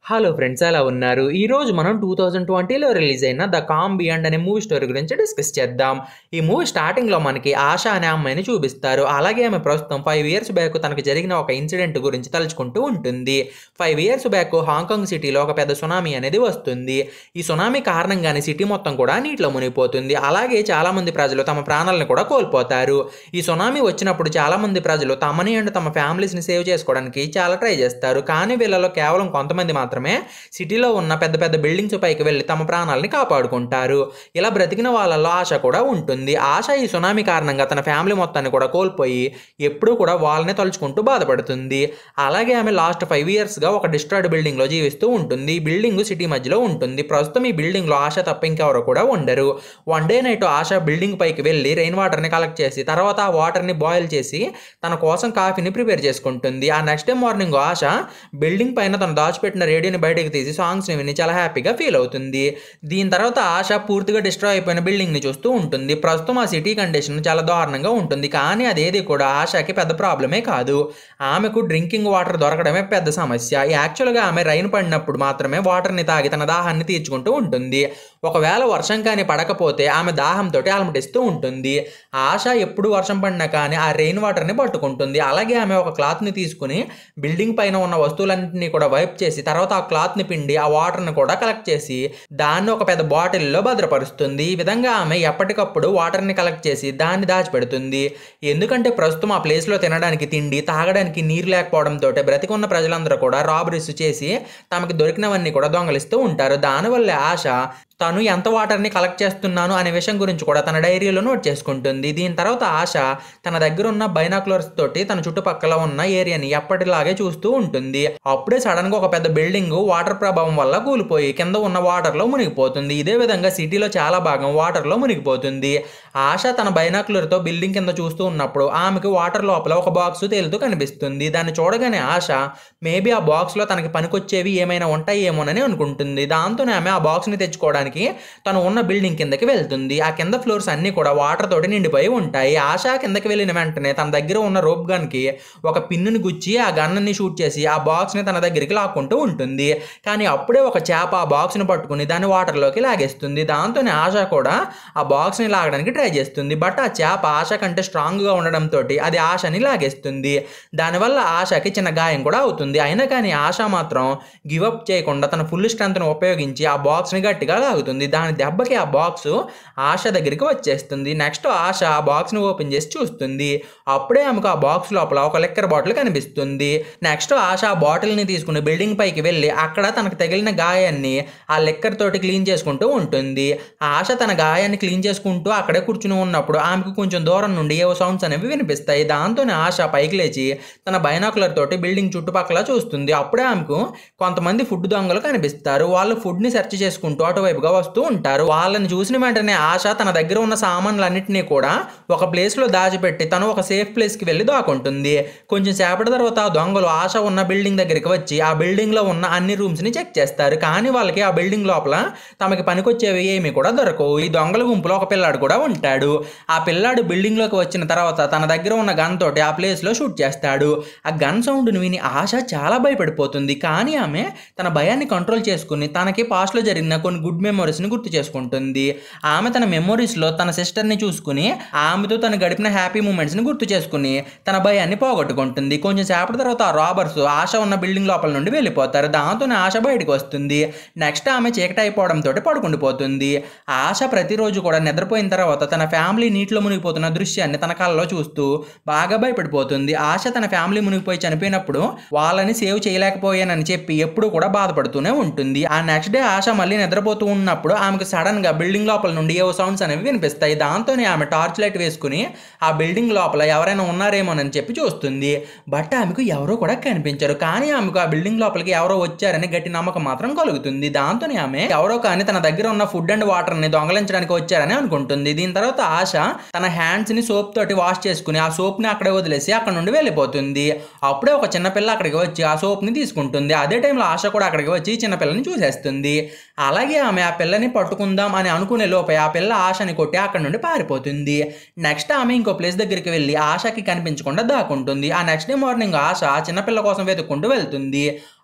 hello friends ఎలా ఉన్నారు ఈ రోజు మనం టూ థౌజండ్ ట్వంటీలో రిలీజ్ అయిన ద కామ్ బియాండ్ అనే మూవీ స్టోరీ గురించి డిస్కస్ చేద్దాం ఈ మూవీ స్టార్టింగ్లో మనకి ఆశ అనే అమ్మాయిని చూపిస్తారు అలాగే ఆమె ప్రస్తుతం ఫైవ్ ఇయర్స్ బ్యాక్ తనకు జరిగిన ఒక ఇన్సిడెంట్ గురించి తలుచుకుంటూ ఉంటుంది ఫైవ్ ఇయర్స్ బ్యాక్ హాంకాంగ్ సిటీలో ఒక పెద్ద సునామీ అనేది వస్తుంది ఈ సునామీ కారణంగానే సిటీ మొత్తం కూడా నీటిలో మునిగిపోతుంది అలాగే చాలా మంది ప్రజలు తమ ప్రాణాలను కూడా కోల్పోతారు ఈ సునామీ వచ్చినప్పుడు చాలా మంది ప్రజలు తమని అండ్ తమ ఫ్యామిలీస్ని సేవ్ చేసుకోవడానికి చాలా ట్రై చేస్తారు కానీ వీళ్ళలో కేవలం కొంతమంది మాత్రమే సిటీలో ఉన్న పెద్ద పెద్ద బిల్డింగ్స్ పైకి వెళ్ళి తమ ప్రాణాలని కాపాడుకుంటారు ఇలా బ్రతికిన వాళ్ళలో ఆశ కూడా ఉంటుంది ఆశ ఈ సునామీ కారణంగా తన ఫ్యామిలీ మొత్తాన్ని కూడా కోల్పోయి ఎప్పుడూ కూడా వాళ్ళని తలుచుకుంటూ బాధపడుతుంది అలాగే ఆమె లాస్ట్ ఫైవ్ ఇయర్స్గా ఒక డిస్ట్రాయిడ్ బిల్డింగ్లో జీవిస్తూ ఉంటుంది ఈ బిల్డింగ్ సిటీ మధ్యలో ఉంటుంది ప్రస్తుతం ఈ బిల్డింగ్లో ఆశ తప్ప ఇంకెవరు కూడా ఉండరు one day night Asha building పైకి వెళ్ళి రెయిన్ వాటర్ని కలెక్ట్ చేసి తర్వాత ఆ వాటర్ని బాయిల్ చేసి తన కోసం కాఫీని ప్రిపేర్ చేసుకుంటుంది ఆ next day morning Asha building పైన తను దాచిపెట్టిన రేడియోని బయటకు తీసి సాంగ్స్ని విని చాలా హ్యాపీగా ఫీల్ అవుతుంది దీని తర్వాత ఆశ పూర్తిగా డిస్ట్రాయ్ అయిపోయిన బిల్డింగ్ని చూస్తూ ఉంటుంది ప్రస్తుతం ఆ సిటీ కండిషన్ చాలా దారుణంగా ఉంటుంది కానీ అదేది కూడా ఆశకి పెద్ద ప్రాబ్లమే కాదు ఆమెకు డ్రింకింగ్ వాటర్ దొరకడమే పెద్ద సమస్య యాక్చువల్గా ఆమె రైన్ పడినప్పుడు మాత్రమే వాటర్ని తాగి తన దాహాన్ని తీర్చుకుంటూ ఉంటుంది ఒకవేళ వర్షం కానీ పడకపోతే ఆమె దాహంతో అలమటిస్తూ ఉంటుంది ఆశ ఎప్పుడు వర్షం పడినా కానీ ఆ రెయిన్ వాటర్ని పట్టుకుంటుంది అలాగే ఆమె ఒక క్లాత్ని తీసుకుని బిల్డింగ్ పైన ఉన్న వస్తువులన్నింటినీ కూడా వైప్ చేసి తర్వాత ఆ క్లాత్ని పిండి ఆ వాటర్ని కూడా కలెక్ట్ చేసి దాన్ని ఒక పెద్ద బాటిల్లో భద్రపరుస్తుంది ఈ విధంగా ఆమె ఎప్పటికప్పుడు వాటర్ని కలెక్ట్ చేసి దాన్ని దాచిపెడుతుంది ఎందుకంటే ప్రస్తుతం ఆ ప్లేస్లో తినడానికి తిండి తాగడానికి నీరు లేకపోవడంతో బ్రతికున్న ప్రజలందరూ కూడా రాబరీస్ చేసి తమకి దొరికినవన్నీ కూడా దొంగలిస్తూ ఉంటారు దానివల్ల ఆశ తను ఎంత వాటర్ని కలెక్ట్ చేస్తున్నాను అనే విషయం గురించి కూడా తన డైరీలో నోట్ చేసుకుంటుంది దీని తర్వాత ఆశ తన దగ్గర ఉన్న బైనాకులర్స్ తోటి తన చుట్టుపక్కల ఉన్న ఏరియాని ఎప్పటిలాగే చూస్తూ ఉంటుంది అప్పుడే సడన్ గా ఒక పెద్ద బిల్డింగ్ వాటర్ ప్రభావం వల్ల కూలిపోయి కింద ఉన్న వాటర్ లో మునిగిపోతుంది ఇదే విధంగా సిటీలో చాలా భాగం వాటర్ లో మునిగిపోతుంది ఆశ తన బైనాకులర్ తో బిల్డింగ్ కింద చూస్తూ ఉన్నప్పుడు ఆమెకు వాటర్ లోపల ఒక బాక్స్ తేలుతూ కనిపిస్తుంది దాన్ని చూడగానే ఆశ మేబీ ఆ బాక్స్ లో తనకి పనికొచ్చేవి ఏమైనా ఉంటాయేమోనని అనుకుంటుంది దాంతోనే ఆమె ఆ బాక్స్ ని తెచ్చుకోవడానికి తను ఉన్న బిల్డింగ్ కిందకి వెళ్తుంది ఆ కింద ఫ్లోర్స్ అన్ని కూడా వాటర్ తోటి నిండిపోయి ఉంటాయి ఆశ కిందకి వెళ్ళిన వెంటనే తన దగ్గర ఉన్న రోప్ గన్ కి ఒక పిన్నుని గుచ్చి ఆ గన్ని షూట్ చేసి ఆ బాక్స్ ని తన దగ్గరికి లాక్కుంటూ ఉంటుంది కానీ అప్పుడే ఒక చేప ఆ బాక్స్ ని పట్టుకుని దాన్ని వాటర్ లోకి లాగేస్తుంది దాంతోనే ఆశ కూడా ఆ బాక్స్ ని లాగడానికి ట్రై చేస్తుంది బట్ ఆ చేప ఆశ కంటే స్ట్రాంగ్ గా ఉండడంతో అది ఆశని లాగేస్తుంది దానివల్ల ఆశకి చిన్న గాయం కూడా అవుతుంది అయినా కానీ ఆశ మాత్రం గివ్ అప్ చేయకుండా తన ఫుల్ స్ట్రెంత్ ను ఉపయోగించి ఆ బాక్స్ ని గట్టిగా లాగుతుంది దాని దెబ్బకి ఆ బాక్స్ ఆశ దగ్గరికి వచ్చేస్తుంది నెక్స్ట్ ఆశ ఆ బాక్స్ ని ఓపెన్ చేసి చూస్తుంది అప్పుడే ఆమెకు ఆ బాక్స్ లోపల ఒక లెక్కర్ బాటిల్ కనిపిస్తుంది నెక్స్ట్ ఆశ ఆ బాటిల్ ని తీసుకుని బిల్డింగ్ పైకి వెళ్ళి అక్కడ తనకు తగిలిన గాయాన్ని ఆ లెక్కర్ తోటి క్లీన్ చేసుకుంటూ ఉంటుంది ఆశ తన గాయాన్ని క్లీన్ చేసుకుంటూ అక్కడే కూర్చుని ఉన్నప్పుడు ఆమెకు కొంచెం దూరం నుండి ఏవో సౌండ్స్ అనేవి వినిపిస్తాయి దాంతోనే ఆశ పైకి లేచి తన బైనాకులర్ తోటి బిల్డింగ్ చుట్టుపక్కల చూస్తుంది అప్పుడే ఆమెకు కొంతమంది ఫుడ్ దొంగలు కనిపిస్తారు వాళ్ళు ఫుడ్ ని సెర్చ్ చేసుకుంటూ అటువైపుగా వస్తూ ఉంటారు వాళ్ళని చూసిన వెంటనే ఆశ తన దగ్గర ఉన్న సామాన్లన్నింటినీ కూడా ఒక ప్లేస్ లో దాచిపెట్టి తను ఒక సేఫ్ ప్లేస్ కి వెళ్ళి దాక్కుంటుంది కొంచెం సేపటి తర్వాత ఆ దొంగలు ఆశ ఉన్న బిల్డింగ్ దగ్గరికి వచ్చి ఆ బిల్డింగ్ లో ఉన్న అన్ని రూమ్స్ ని చెక్ చేస్తారు కానీ వాళ్ళకి ఆ బిల్డింగ్ లోపల తమకి పనికొచ్చేవి ఏమి కూడా దొరకవు ఈ దొంగల గుంపులో ఒక పిల్లాడు కూడా ఉంటాడు ఆ పిల్లాడు బిల్డింగ్ లోకి వచ్చిన తర్వాత తన దగ్గర ఉన్న గన్ తోటి ఆ ప్లేస్ లో షూట్ చేస్తాడు ఆ గన్ సౌండ్ విని ఆశ చాలా భయపడిపోతుంది కానీ ఆమె తన భయాన్ని కంట్రోల్ చేసుకుని తనకి పాస్ట్ లో జరిగిన కొన్ని గుడ్ మెమరీస్ ని గుర్తు చేసుకుంటుంది ఆమె తన మెమరీస్ లో తన సిస్టర్ ని చూసుకుని ఆమెతో తను గడిపిన హ్యాపీ మూమెంట్స్ ని గుర్తు చేసుకుని తన భయాన్ని పోగొట్టుకుంటుంది కొంచెం సేపటి తర్వాత ఆ రాబర్స్ ఆశ ఉన్న బిల్డింగ్ లోపల నుండి వెళ్ళిపోతారు దాంతోనే ఆశ బయటకు వస్తుంది నెక్స్ట్ ఆమె చీకటి అయిపోవడంతో పడుకుండిపోతుంది ఆశ ప్రతిరోజు కూడా నిద్రపోయిన తర్వాత తన ఫ్యామిలీ నీటిలో మునిగిపోతున్న దృశ్యాన్ని తన కళ్ళలో చూస్తూ బాగా భయపడిపోతుంది ఆశ తన ఫ్యామిలీ మునిగిపోయి చనిపోయినప్పుడు వాళ్ళని సేవ్ చేయలేకపోయానని చెప్పి ఎప్పుడు కూడా బాధపడుతూనే ఉంటుంది ఆ నెక్స్ట్ డే ఆశ మళ్ళీ నిద్రపోతూ ఉన్నప్పుడు ఆమెకు సడన్ గా బిల్డింగ్ లోపల నుండి ఏవో సౌండ్స్ అనేవి వినిపిస్తాయి దాంతోనే ఆమె టార్చ్ లైట్ వేసుకుని ఆ బిల్డింగ్ లోపల ఎవరైనా ఉన్నారేమోనని చెప్పి చూస్తుంది బట్ ఆమెకు ఎవరో కూడా కనిపించరు కానీ ఆమెకు ఆ బిల్డింగ్ లోపలికి ఎవరో వచ్చారని గట్టి నమ్మకం మాత్రం కలుగుతుంది దాంతోనే ఆమె ఎవరో కానీ తన దగ్గర ఉన్న ఫుడ్ అండ్ వాటర్ ని దొంగలించడానికి వచ్చారని అనుకుంటుంది దీని తర్వాత ఆశ తన హ్యాండ్స్ ని సోప్ తోటి వాష్ చేసుకుని ఆ సోప్ ని అక్కడే వదిలేసి అక్కడ నుండి వెళ్ళిపోతుంది అప్పుడే ఒక చిన్న పిల్ల అక్కడికి వచ్చి ఆ సోప్ ని తీసుకుంటుంది అదే టైంలో ఆశ కూడా అక్కడికి వచ్చి చిన్న పిల్లని చూసేస్తుంది అలాగే ఆమె ఆ పిల్లని పట్టుకుందాం అని అనుకునే లోపే ఆ పిల్ల ఆశని కొట్టి అక్కడ నుండి పారిపోతుంది నెక్స్ట్ ఆమె ఇంకో ప్లేస్ దగ్గరికి వెళ్ళి ఆశకి కనిపించకుండా దాక్కుంటుంది ఆ నెక్స్ట్ డే మార్నింగ్ ఆశ చిన్నపిల్ల కోసం వెతుక్కుంటూ వెళ్తుంది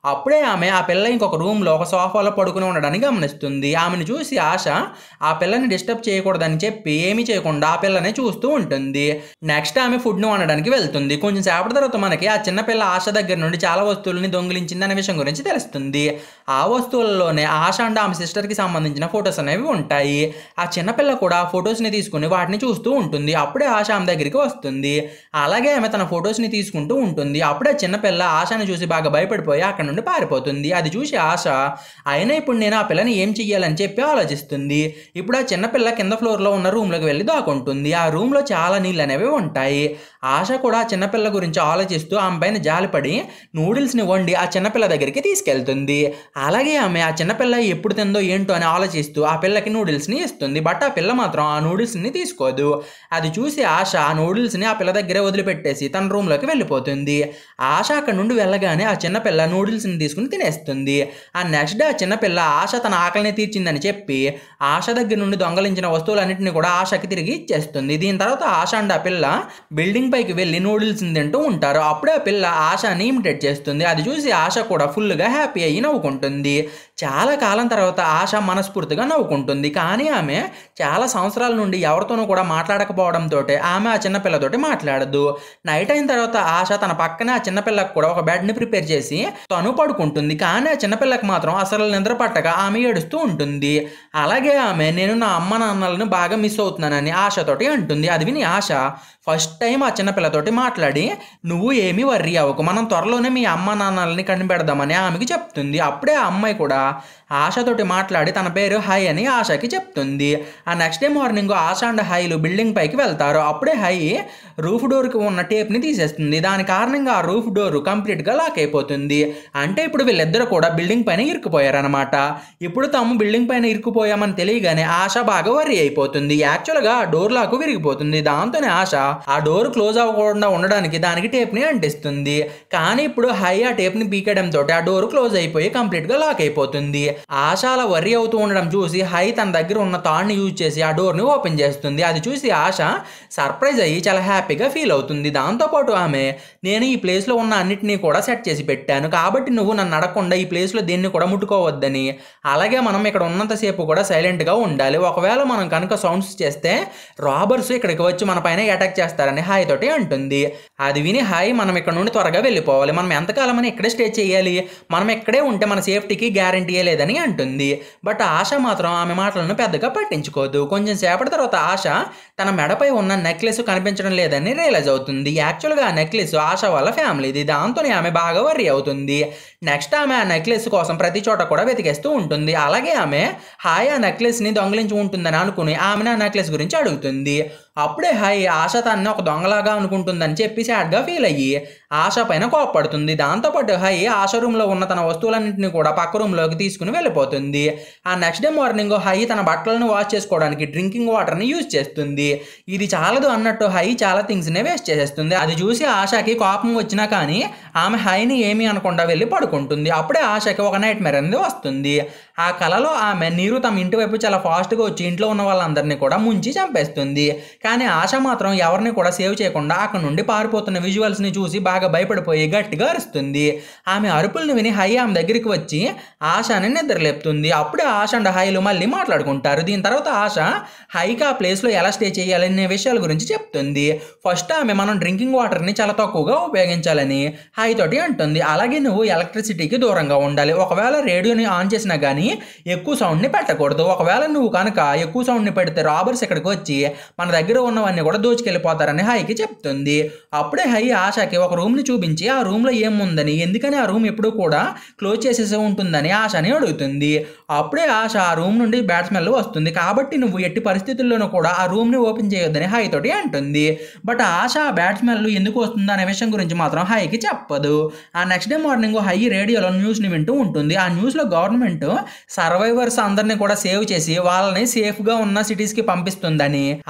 అప్పుడే ఆమె ఆ పిల్ల ఇంకొక రూమ్లో ఒక సోఫాలో పడుకుని ఉండడాన్ని గమనిస్తుంది ఆమెను చూసి ఆశ ఆ పిల్లని డిస్టర్బ్ చేయకూడదని చెప్పి ఏమీ చేయకుండా ఆ పిల్లనే చూస్తూ ఉంటుంది నెక్స్ట్ ఆమె ఫుడ్ను వండడానికి వెళ్తుంది కొంచెం సేపటి తర్వాత మనకి ఆ చిన్న పిల్ల ఆశ దగ్గర నుండి చాలా వస్తువులని దొంగిలించింది అనే విషయం గురించి తెలుస్తుంది ఆ వస్తువులలోనే ఆశ అండ్ ఆమె సిస్టర్కి సంబంధించిన ఫొటోస్ అనేవి ఉంటాయి ఆ చిన్నపిల్ల కూడా ఆ ఫొటోస్ని తీసుకుని వాటిని చూస్తూ ఉంటుంది అప్పుడే ఆశ ఆమె దగ్గరికి వస్తుంది అలాగే ఆమె తన ఫొటోస్ని తీసుకుంటూ ఉంటుంది అప్పుడే చిన్నపిల్ల ఆశని చూసి బాగా భయపడిపోయి అక్కడ నుండి పారిపోతుంది అది చూసి ఆశ అయినా ఇప్పుడు నేను ఆ పిల్లని ఏం చెయ్యాలని చెప్పి ఆలోచిస్తుంది ఇప్పుడు ఆ చిన్నపిల్ల కింద ఫ్లోర్లో ఉన్న రూమ్లోకి వెళ్ళి దాక్కుంటుంది ఆ రూమ్లో చాలా నీళ్ళు అనేవి ఉంటాయి ఆశ కూడా ఆ చిన్నపిల్ల గురించి ఆలోచిస్తూ ఆమె పైన జాలిపడి నూడిల్స్ని వండి ఆ చిన్నపిల్ల దగ్గరికి తీసుకెళ్తుంది అలాగే ఆమె ఆ చిన్నపిల్ల ఎప్పుడు తిందో ఏంటో అని ఆలోచిస్తూ ఆ పిల్లకి నూడిల్స్ని ఇస్తుంది బట్ ఆ పిల్ల మాత్రం ఆ నూడిల్స్ని తీసుకోదు అది చూసి ఆశ ఆ నూడిల్స్ని ఆ పిల్ల దగ్గరే వదిలిపెట్టేసి తన రూమ్లోకి వెళ్ళిపోతుంది ఆశ అక్కడ నుండి వెళ్ళగానే ఆ చిన్నపిల్ల నూడిల్స్ని తీసుకుని తినేస్తుంది ఆ నెక్స్ట్ డే ఆ చిన్నపిల్ల ఆశ తన ఆకలిని తీర్చిందని చెప్పి ఆశ దగ్గర నుండి దొంగలించిన వస్తువులన్నింటినీ కూడా ఆశకి తిరిగి ఇచ్చేస్తుంది దీని తర్వాత ఆశ అండ్ ఆ పిల్ల బిల్డింగ్ పైకి వెళ్ళి నూడిల్స్ని తింటూ ఉంటారు అప్పుడే ఆ పిల్ల ఆశని ఇమిటేట్ చేస్తుంది అది చూసి ఆశ కూడా ఫుల్గా హ్యాపీ అయ్యి నవ్వుకుంటుంది చాలా కాలం తర్వాత ఆశ మనస్ఫూర్తిగా నవ్వుకుంటుంది కానీ ఆమె చాలా సంవత్సరాల నుండి ఎవరితోనూ కూడా మాట్లాడకపోవడంతో ఆమె ఆ చిన్నపిల్లతోటి మాట్లాడదు నైట్ అయిన తర్వాత ఆశ తన పక్కనే ఆ చిన్నపిల్లకు కూడా ఒక బెడ్ని ప్రిపేర్ చేసి తను పడుకుంటుంది కానీ ఆ చిన్నపిల్లకు మాత్రం అసలు నిద్ర పట్టక ఆమె ఏడుస్తూ ఉంటుంది అలాగే ఆమె నేను నా అమ్మ నాన్నలను బాగా మిస్ అవుతున్నానని ఆశతోటి అంటుంది అది విని ఆశ ఫస్ట్ టైం ఆ చిన్నపిల్లతోటి మాట్లాడి నువ్వు ఏమీ వర్రీ అవ్వకు మనం త్వరలోనే మీ అమ్మ నాన్నల్ని కనిపెడదామని ఆమెకి చెప్తుంది అప్పుడే ఆ అమ్మాయి కూడా ఆశతోటి మాట్లాడి తన పేరు హై అని ఆశకి చెప్తుంది ఆ next day morning Asha and హైలు బిల్డింగ్ పైకి వెళ్తారు అప్పుడే హై రూఫ్ డోర్కి ఉన్న టేప్ని తీసేస్తుంది దాని కారణంగా ఆ రూఫ్ డోర్ కంప్లీట్గా లాక్ అయిపోతుంది అంటే ఇప్పుడు వీళ్ళిద్దరు కూడా బిల్డింగ్ పైన ఇరుక్కుపోయారనమాట ఇప్పుడు తాము బిల్డింగ్ పైన ఇరుక్కుపోయామని తెలియగానే ఆశ బాగా వరి అయిపోతుంది యాక్చువల్గా ఆ డోర్ లాక్ విరిగిపోతుంది దాంతోనే ఆశ ఆ డోర్ క్లోజ్ అవ్వకుండా ఉండడానికి దానికి టేప్ని అంటిస్తుంది కానీ ఇప్పుడు హై ఆ టేప్ని పీకడంతో ఆ డోర్ క్లోజ్ అయిపోయి కంప్లీట్గా లాక్ అయిపోతుంది ఆశ అలా వర్రీ అవుతూ ఉండడం చూసి హై తన దగ్గర ఉన్న తాడ్ని యూజ్ చేసి ఆ డోర్ని ఓపెన్ చేస్తుంది అది చూసి ఆశ సర్ప్రైజ్ అయ్యి చాలా హ్యాపీగా ఫీల్ అవుతుంది దాంతోపాటు ఆమె నేను ఈ ప్లేస్లో ఉన్న అన్నిటినీ కూడా సెట్ చేసి పెట్టాను కాబట్టి నువ్వు నన్ను అడగకుండా ఈ ప్లేస్లో దేన్ని కూడా ముట్టుకోవద్దని అలాగే మనం ఇక్కడ ఉన్నంతసేపు కూడా సైలెంట్గా ఉండాలి ఒకవేళ మనం కనుక సౌండ్స్ చేస్తే రాబర్స్ ఇక్కడికి వచ్చి మన పైన అటాక్ చేస్తారని హాయ్ తోటి అంటుంది అది విని హాయ్ మనం ఇక్కడ నుండి త్వరగా వెళ్ళిపోవాలి మనం ఎంతకాలం అని ఇక్కడే స్టే చేయాలి మనం ఇక్కడే ఉంటే మన సేఫ్టీకి గ్యారంటీ లేదని అంటుంది బట్ ఆశ మాత్రం ఆమె మాటలను పెద్దగా పట్టించుకోదు కొంచెం సేపటి తర్వాత ఆశ తన మెడపై ఉన్న నెక్లెస్ కనిపించడం లేదని రియలైజ్ అవుతుంది యాక్చువల్గా ఆ నెక్లెస్ ఆశ వాళ్ళ ఫ్యామిలీది దాంతోనే ఆమె బాగా వర్రీ అవుతుంది నెక్స్ట్ ఆమె ఆ నెక్లెస్ కోసం ప్రతి చోట కూడా వెతికేస్తూ ఉంటుంది అలాగే ఆమె హాయ్ ఆ నెక్లెస్ని దొంగలించి ఉంటుందని అనుకుని ఆమెను ఆ నెక్లెస్ గురించి అడుగుతుంది అప్పుడే హాయ్ ఆశ తన్ని ఒక దొంగలాగా అనుకుంటుందని చెప్పి సాడ్గా ఫీల్ అయ్యి ఆశ పైన కోప్పడుతుంది దాంతోపాటు హై ఆశ రూమ్లో ఉన్న తన వస్తువులన్నింటినీ కూడా పక్క రూమ్లోకి తీసుకుని వెళ్ళిపోతుంది ఆ నెక్స్ట్ డే మార్నింగ్ హై తన బట్టలను వాష్ చేసుకోవడానికి డ్రింకింగ్ వాటర్ని యూజ్ చేస్తుంది ఇది చాలదు అన్నట్టు హై చాలా థింగ్స్ని వేస్ట్ చేసేస్తుంది అది చూసి ఆశకి కోపం వచ్చినా కానీ ఆమె హైని ఏమీ అనకుండా వెళ్ళి పడుకుంటుంది అప్పుడే ఆశకి ఒక నైట్ మెర్ అనేది వస్తుంది ఆ కలలో ఆమె నీరు తమ ఇంటి వైపు చాలా ఫాస్ట్గా వచ్చి ఇంట్లో ఉన్న వాళ్ళందరినీ కూడా ముంచి చంపేస్తుంది కానీ ఆశ మాత్రం ఎవరిని కూడా సేవ్ చేయకుండా అక్కడ నుండి పారిపోతున్న విజువల్స్ని చూసి బాగా భయపడిపోయి గట్టిగా అరుస్తుంది ఆమె అరుపుల్ని విని హై ఆమె దగ్గరికి వచ్చి ఆశని నిద్రలేపుతుంది అప్పుడే ఆశ అండ్ హైలు మళ్ళీ మాట్లాడుకుంటారు దీని తర్వాత ఆశ హైకి ఆ ప్లేస్లో ఎలా స్టే చేయాలనే విషయాల గురించి చెప్తుంది ఫస్ట్ ఆమె మనం డ్రింకింగ్ వాటర్ని చాలా తక్కువగా ఉపయోగించాలని హై తోటి అంటుంది అలాగే నువ్వు ఎలక్ట్రిసిటీకి దూరంగా ఉండాలి ఒకవేళ రేడియోని ఆన్ చేసినా కానీ ఎక్కువ సౌండ్ని పెట్టకూడదు ఒకవేళ నువ్వు కనుక ఎక్కువ సౌండ్ని పెడితే రాబర్స్ ఇక్కడికి వచ్చి మన దగ్గర ఉన్నవన్నీ కూడా దోచుకెళ్ళిపోతారని హైకి చెప్తుంది అప్పుడే హై ఆశకి ఒక రూమ్ని చూపించి ఆ రూమ్లో ఏముందని ఎందుకని ఆ రూమ్ ఎప్పుడూ కూడా క్లోజ్ చేసేసి ఉంటుందని ఆశని అడుగుతుంది అప్పుడే ఆశ ఆ రూమ్ నుండి బ్యాడ్ స్మెల్ వస్తుంది కాబట్టి నువ్వు ఎట్టి పరిస్థితుల్లోనూ కూడా ఆ రూమ్ని ఓపెన్ చేయొద్దని హై తోటి అంటుంది బట్ ఆశ ఆ బ్యాడ్ స్మెల్ ఎందుకు వస్తుంది అనే విషయం గురించి మాత్రం హైకి చెప్పదు ఆ నెక్స్ట్ డే మార్నింగ్ హై రేడియోలో న్యూస్ని వింటూ ఉంటుంది ఆ న్యూస్లో గవర్నమెంట్ సర్వైవర్స్ అందరినీ కూడా సేవ్ చేసి వాళ్ళని సేఫ్గా ఉన్న సిటీస్కి పంపిస్తుందని అలాగే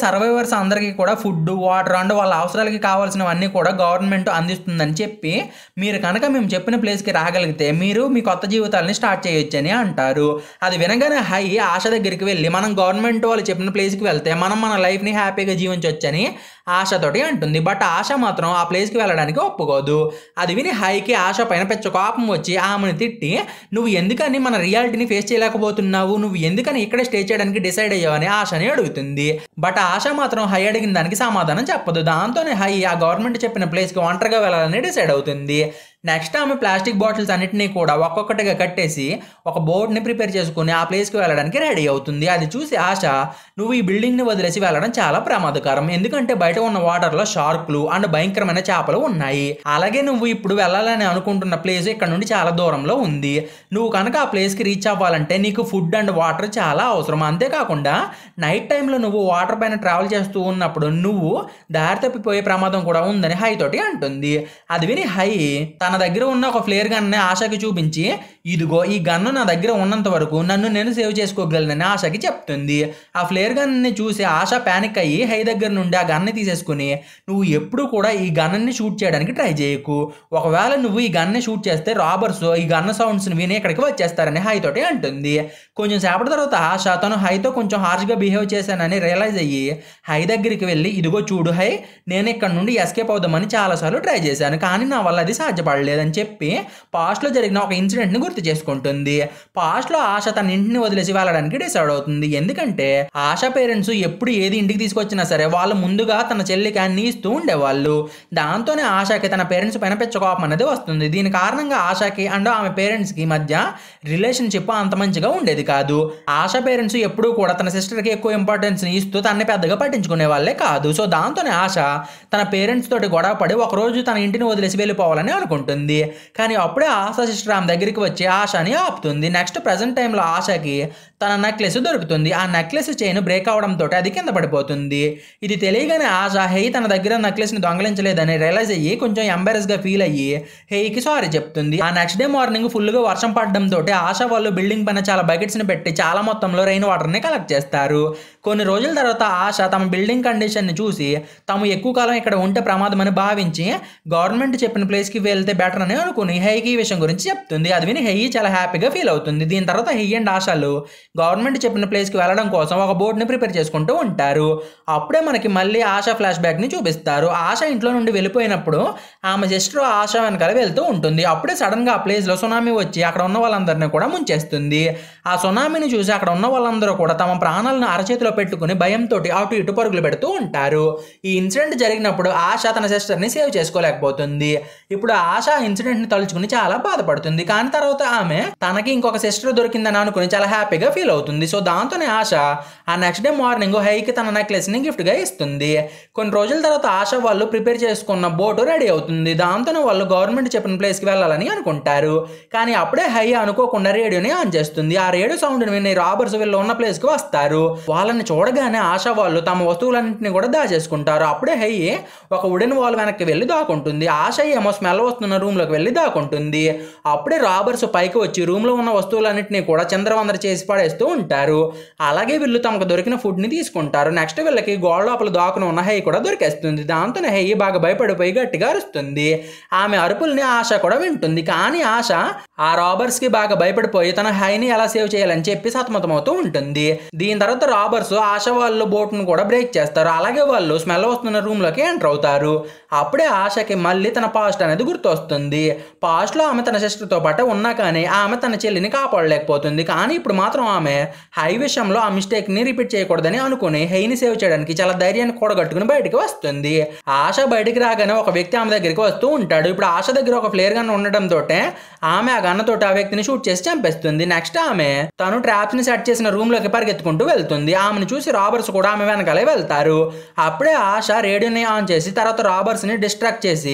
సర్వైవర్స్ అందరికీ కూడా ఫుడ్ వాటర్ అండ్ వాళ్ళ అవసరాలకి కావాల్సినవన్నీ కూడా గవర్నమెంట్ అందిస్తుందని చెప్పి మీరు కనుక మేము చెప్పిన ప్లేస్కి రాగలిగితే మీరు మీ కొత్త జీవితాలని స్టార్ట్ చేయొచ్చని అంటారు అది వినగానే హై ఆశ దగ్గరికి వెళ్ళి మనం గవర్నమెంట్ వాళ్ళు చెప్పిన ప్లేస్కి వెళ్తే మనం మన లైఫ్ని హ్యాపీగా జీవించవచ్చని ఆశతోటి అంటుంది బట్ ఆశ మాత్రం ఆ ప్లేస్కి వెళ్ళడానికి ఒప్పుకోదు అది విని హైకి ఆశ పైన పెద్ద కోపం వచ్చి ఆమెను తిట్టి నువ్వు ఎందుకని మన రియాలిటీని ఫేస్ చేయలేకపోతున్నావు నువ్వు ఎందుకని ఇక్కడే స్టే చేయడానికి డిసైడ్ అయ్యావని ఆశని అడుగుతుంది బట్ ఆశ మాత్రం హై అడిగిన దానికి సమాధానం చెప్పదు దాంతోనే హై ఆ గవర్నమెంట్ చెప్పిన ప్లేస్కి ఒంటరిగా వెళ్ళాలని డిసైడ్ అవుతుంది నెక్స్ట్ ఆమె ప్లాస్టిక్ బాటిల్స్ అన్నిటినీ కూడా ఒక్కొక్కటిగా కట్టేసి ఒక బోర్డ్ని ప్రిపేర్ చేసుకుని ఆ ప్లేస్కి వెళ్ళడానికి రెడీ అవుతుంది అది చూసి ఆశ నువ్వు ఈ బిల్డింగ్ని వదిలేసి వెళ్ళడం చాలా ప్రమాదకరం ఎందుకంటే బయట ఉన్న వాటర్లో షార్క్లు అండ్ భయంకరమైన చేపలు ఉన్నాయి అలాగే నువ్వు ఇప్పుడు వెళ్ళాలని అనుకుంటున్న ప్లేస్ ఇక్కడ నుండి చాలా దూరంలో ఉంది నువ్వు కనుక ఆ ప్లేస్కి రీచ్ అవ్వాలంటే నీకు ఫుడ్ అండ్ వాటర్ చాలా అవసరం అంతేకాకుండా నైట్ టైంలో నువ్వు వాటర్ పైన ట్రావెల్ చేస్తూ ఉన్నప్పుడు నువ్వు దారి తప్పిపోయే ప్రమాదం కూడా ఉందని హై తోటి అంటుంది అది విని హై తన దగ్గర ఉన్న ఒక ఫ్లేర్ గన్ని ఆశకి చూపించి ఇదిగో ఈ గన్ను నా దగ్గర ఉన్నంత వరకు నన్ను నేను సేవ్ చేసుకోగలనని ఆశకి చెప్తుంది ఆ ఫ్లేర్ గన్ని చూసి ఆశ ప్యానిక్ అయ్యి హై దగ్గర నుండి ఆ గన్ని తీసేసుకుని నువ్వు ఎప్పుడు కూడా ఈ గన్ని షూట్ చేయడానికి ట్రై చేయకు ఒకవేళ నువ్వు ఈ గన్ని షూట్ చేస్తే రాబర్స్ ఈ గన్న సౌండ్స్ని విని ఇక్కడికి వచ్చేస్తారని హై తోటి అంటుంది కొంచెం సేపటి తర్వాత ఆశ తను హైతో కొంచెం హార్ష్గా బిహేవ్ చేశానని రియలైజ్ అయ్యి హై దగ్గరికి వెళ్ళి ఇదిగో చూడు హై నేను ఇక్కడ నుండి ఎస్కేప్ అవుదామని చాలాసార్లు ట్రై చేశాను కానీ నా వల్ల అది సాధ్యపడలేదని చెప్పి పాస్ట్లో జరిగిన ఒక ఇన్సిడెంట్ని గుర్తు చేసుకుంటుంది పాస్ట్లో ఆశ తన ఇంటిని వదిలేసి వెళ్ళడానికి డిసైడ్ అవుతుంది ఎందుకంటే ఆశ పేరెంట్స్ ఎప్పుడు ఏది ఇంటికి తీసుకొచ్చినా సరే వాళ్ళు ముందుగా తన చెల్లికి అన్ని ఇస్తూ ఉండేవాళ్ళు దాంతోనే ఆశకి తన పేరెంట్స్ పైన పెద్ద కోపం అనేది వస్తుంది దీని కారణంగా ఆశకి అండ్ ఆమె పేరెంట్స్కి మధ్య రిలేషన్షిప్ అంత మంచిగా ఉండేది కాదు ఆశ పేరెంట్స్ ఎప్పుడూ కూడా తన సిస్టర్కి ఎక్కువ ఇంపార్టెన్స్ని ఇస్తూ తనని పెద్దగా పట్టించుకునే వాళ్ళే కాదు సో దాంతోనే ఆశ తన పేరెంట్స్ తోటి గొడవ పడి ఒకరోజు తన ఇంటిని వదిలేసి వెళ్ళిపోవాలని అనుకుంటుంది కానీ అప్పుడే ఆశ సిస్టర్ ఆమె దగ్గరికి వచ్చి ఆశని ఆపుతుంది నెక్స్ట్ ప్రజెంట్ టైంలో ఆశకి తన నెక్లెస్ దొరుకుతుంది ఆ నెక్లెస్ చైన్ బ్రేక్ అవడంతో అది కింద పడిపోతుంది ఇది తెలియగానే ఆశ హెయ్ తన దగ్గర నెక్లెస్ని దొంగలించలేదని రియలైజ్ అయ్యి కొంచెం ఎంబారెస్గా ఫీల్ అయ్యి హెయ్కి సారీ చెప్తుంది ఆ నెక్స్ట్ డే మార్నింగ్ ఫుల్గా వర్షం పడడంతో ఆశ వాళ్ళు బిల్డింగ్ పైన చాలా బకెట్స్ని పెట్టి చాలా మొత్తంలో రెయిన్ వాటర్ని కలెక్ట్ చేస్తారు కొన్ని రోజుల తర్వాత ఆశ తమ బిల్డింగ్ కండిషన్ని చూసి తాము ఎక్కువ కాలం ఇక్కడ ఉంటే ప్రమాదం అని భావించి గవర్నమెంట్ చెప్పిన ప్లేస్కి వెళ్తే బెటర్ అని అనుకుని హెయ్కి ఈ విషయం గురించి చెప్తుంది అది విని హెయ్యి చాలా హ్యాపీగా ఫీల్ అవుతుంది దీని తర్వాత హెయ్యి అండ్ ఆశలు గవర్నమెంట్ చెప్పిన ప్లేస్కి వెళ్ళడం కోసం ఒక బోర్డుని ప్రిపేర్ చేసుకుంటూ ఉంటారు అప్పుడే మనకి మళ్ళీ ఆశ ఫ్లాష్ బ్యాక్ని చూపిస్తారు ఆశ ఇంట్లో నుండి వెళ్ళిపోయినప్పుడు ఆమె సిస్టర్ ఆశ వెనకాల వెళ్తూ ఉంటుంది అప్పుడే సడన్గా ఆ ప్లేస్లో సునామీ వచ్చి అక్కడ ఉన్న వాళ్ళందరినీ కూడా ముంచేస్తుంది ఆ సునామీని చూసి అక్కడ ఉన్న వాళ్ళందరూ కూడా తమ ప్రాణాలను అరచేతిలో పెట్టుకుని భయంతో అటు ఇటు పరుగులు పెడుతూ ఉంటారు ఈ ఇన్సిడెంట్ జరిగినప్పుడు ఆశ తన సిస్టర్ని సేవ్ చేసుకోలేకపోతుంది ఇప్పుడు ఆశ ఇన్సిడెంట్ని తలుచుకుని చాలా బాధపడుతుంది కానీ తర్వాత ఆమె తనకి ఇంకొక సిస్టర్ దొరికిందని అనుకుని చాలా హ్యాపీగా ఫీల్ అవుతుంది సో దాంతోనే ఆశ ఆ నెక్స్ట్ డే మార్నింగ్ హైకి తన నెక్లెస్ని గిఫ్ట్గా ఇస్తుంది కొన్ని రోజుల తర్వాత ఆశ వాళ్ళు ప్రిపేర్ చేసుకున్న బోటు రెడీ అవుతుంది దాంతోనే వాళ్ళు గవర్నమెంట్ చెప్పిన ప్లేస్కి వెళ్ళాలని అనుకుంటారు కానీ అప్పుడే హై అనుకోకుండా రేడియోని ఆన్ చేస్తుంది ఆ రేడియో సౌండ్ని విని రాబర్స్ వీళ్ళు ఉన్న ప్లేస్కి వస్తారు వాళ్ళని చూడగానే ఆశ వాళ్ళు తమ వస్తువులన్నింటినీ కూడా దాచేసుకుంటారు అప్పుడే హై ఒక వుడెన్ వాల్ వెనక్కి వెళ్ళి దాక్కుంటుంది ఆశ ఏమో స్మెల్ వస్తున్న రూమ్లోకి వెళ్ళి దాక్కుంటుంది అప్పుడే రాబర్స్ పైకి వచ్చి రూమ్లో ఉన్న వస్తువులన్నింటినీ కూడా చంద్రవందర చేసి పడేస్తూ ఉంటారు అలాగే వీళ్ళు తమకు దొరికిన ఫుడ్ని తీసుకుంటారు నెక్స్ట్ వీళ్ళకి గోడ లోపల దాకుని ఉన్న హై కూడా దొరికేస్తుంది దాంతో హై బాగా భయపడిపోయి గట్టిగా అరుస్తుంది ఆమె అరుపుల్ని ఆశ కూడా వింటుంది కానీ ఆశ ఆ రాబర్స్కి బాగా భయపడిపోయి తన హైని ఎలా సేవ్ చేయాలని చెప్పి సతమతమవుతూ ఉంటుంది దీని తర్వాత రాబర్స్ ఆశ వాళ్ళు బోట్ను కూడా బ్రేక్ చేస్తారు అలాగే వాళ్ళు స్మెల్ వస్తున్న రూమ్లోకి ఎంటర్ అవుతారు అప్పుడే ఆశకి మళ్ళీ తన పాస్ట్ అనేది గుర్తొస్తుంది పాస్ట్లో ఆమె తన సిస్టర్తో పాటు ఉన్నా కానీ ఆమె తన చెల్లిని కాపాడలేకపోతుంది కానీ ఇప్పుడు మాత్రం ఆమె హై విషయంలో ఆ మిస్టేక్ని రిపీట్ చేయకూడదని అనుకుని హైని సేవ్ చేయడానికి చాలా ధైర్యాన్ని కూడగట్టుకుని బయటికి వస్తుంది ఆశ బయటికి రాగానే ఒక వ్యక్తి ఆమె దగ్గరికి వస్తూ ఉంటాడు ఇప్పుడు ఆశ దగ్గర ఒక ఫ్లేర్ గన్ ఉండడంతో ఆమె ఆ గన్నతోటి ఆ వ్యక్తిని షూట్ చేసి చంపేస్తుంది నెక్స్ట్ ఆమె తను ట్రాప్స్ ని సెట్ చేసిన రూమ్ లోకి పరిగెత్తుకుంటూ వెళ్తుంది ఆమెను చూసి రాబర్స్ కూడా ఆమె వెనకాలే వెళ్తారు అప్పుడే ఆశ రేడియోని ఆన్ చేసి తర్వాత రాబర్స్ ని డిస్ట్రాక్ట్ చేసి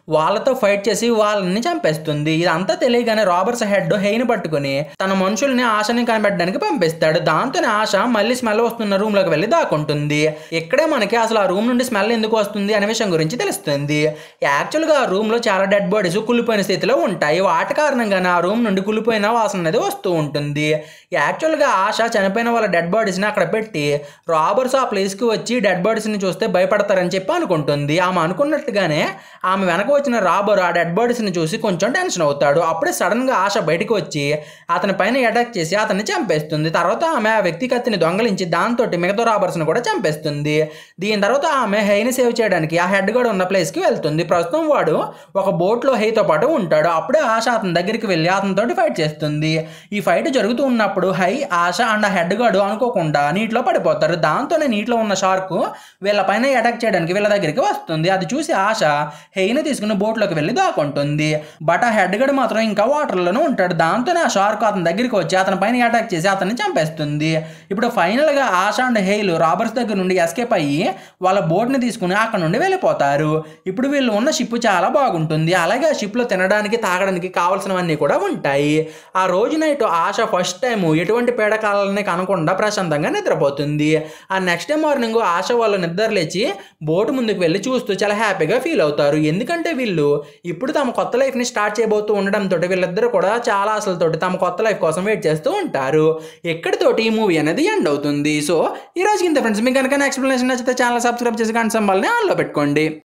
వాళ్ళతో ఫైట్ చేసి వాళ్ళని చంపేస్తుంది ఇదంతా తెలియగానే రాబర్ట్స్ హెడ్ హెయిన్ పట్టుకుని తన మనుషుల్ని ఆశని కనిపెట్టడానికి పంపిస్తాడు దాంతోనే ఆశ మళ్ళీ స్మెల్ వస్తున్న రూమ్ లోకి వెళ్ళి దాక్కుంటుంది ఇక్కడే మనకి అసలు ఆ రూమ్ నుండి స్మెల్ ఎందుకు వస్తుంది అనే విషయం గురించి తెలుస్తుంది యాక్చువల్ గా ఆ రూమ్ లో చాలా డెడ్ బాడీస్ కుళ్ళిపోయిన స్థితిలో ఉంటాయి వాటి కారణంగానే ఆ రూమ్ నుండి కుళ్ళిపోయిన వాసన అనేది వస్తూ ఉంటుంది యాక్చువల్ గా ఆశ చనిపోయిన వాళ్ళ డెడ్ బాడీస్ ని అక్కడ పెట్టి రాబర్స్ ఆ ప్లేస్ కి వచ్చి డెడ్ బాడీస్ ని చూస్తే భయపడతారని చెప్పి అనుకుంటుంది ఆమె అనుకున్నట్టుగానే ఆమె వెనక వచ్చిన రాబర్ ఆ డెడ్ బాడీస్ ని చూసి కొంచెం టెన్షన్ అవుతాడు అప్పుడే సడన్ గా ఆశ బయటకు వచ్చి అతని పైన అటాక్ చేసి అతన్ని చంపేస్తుంది తర్వాత ఆమె ఆ వ్యక్తి కత్తిని దొంగలించి దాంతో మిగతా రాబర్స్ ని కూడా చంపేస్తుంది దీని తర్వాత ఆమె హైని సేవ్ చేయడానికి ఆ హెడ్ గడ్ ఉన్న ప్లేస్ కి వెళ్తుంది ప్రస్తుతం వాడు ఒక బోట్ లో హైతో పాటు ఉంటాడు అప్పుడే ఆశ అతని దగ్గరికి వెళ్ళి అతనితో ఫైట్ చేస్తుంది ఈ ఫైట్ జరుగుతూ ఉన్నప్పుడు హై ఆశ అండ్ ఆ హెడ్ గాడు అనుకోకుండా నీటిలో పడిపోతారు దాంతోనే నీటిలో ఉన్న షార్క్ వీళ్ళ పైన అటాక్ చేయడానికి వీళ్ళ దగ్గరికి వస్తుంది అది చూసి ఆశ హెయిని తీసుకుని బోట్లోకి వెళ్ళి దాక్కుంటుంది బట్ ఆ హెడ్ గడ్ మాత్రం ఇంకా వాటర్లోనే ఉంటాడు దాంతోనే ఆ షార్క్ అతని దగ్గరికి వచ్చి అతని పైన అటాక్ చేసి అతన్ని చంపేస్తుంది ఇప్పుడు ఫైనల్ గా ఆశ అండ్ హెయిల్ రాబర్స్ దగ్గర నుండి ఎస్కేప్ అయ్యి వాళ్ళ బోట్ని తీసుకుని అక్కడ నుండి వెళ్ళిపోతారు ఇప్పుడు వీళ్ళు ఉన్న షిప్ చాలా బాగుంటుంది అలాగే ఆ షిప్లో తినడానికి తాగడానికి కావాల్సినవన్నీ కూడా ఉంటాయి ఆ రోజు నైట్ ఆశ ఫస్ట్ టైం ఎటువంటి పీడకాలని కనకుండా ప్రశాంతంగా నిద్రపోతుంది ఆ నెక్స్ట్ డే మార్నింగ్ ఆశ వాళ్ళు నిద్ర లేచి బోటు ముందుకు వెళ్ళి చూస్తూ చాలా హ్యాపీగా ఫీల్ అవుతారు ఎందుకంటే వీళ్ళు ఇప్పుడు తమ కొత్త లైఫ్ని స్టార్ట్ చేయబోతూ ఉండడంతో వీళ్ళిద్దరూ కూడా చాలా ఆశలతోటి తమ కొత్త లైఫ్ కోసం వెయిట్ చేస్తూ ఉంటారు ఎక్కడితోటి ఈ మూవీ అనేది ఎండ్ అవుతుంది సో ఈ రోజుకి ఇంత ఫ్రెండ్స్ మీకు కనుక ఎక్స్ప్లెనేషన్ నచ్చితే ఛానల్ సబ్స్క్రైబ్ చేసి గంట సంబాల్ని ఆన్లో పెట్టుకోండి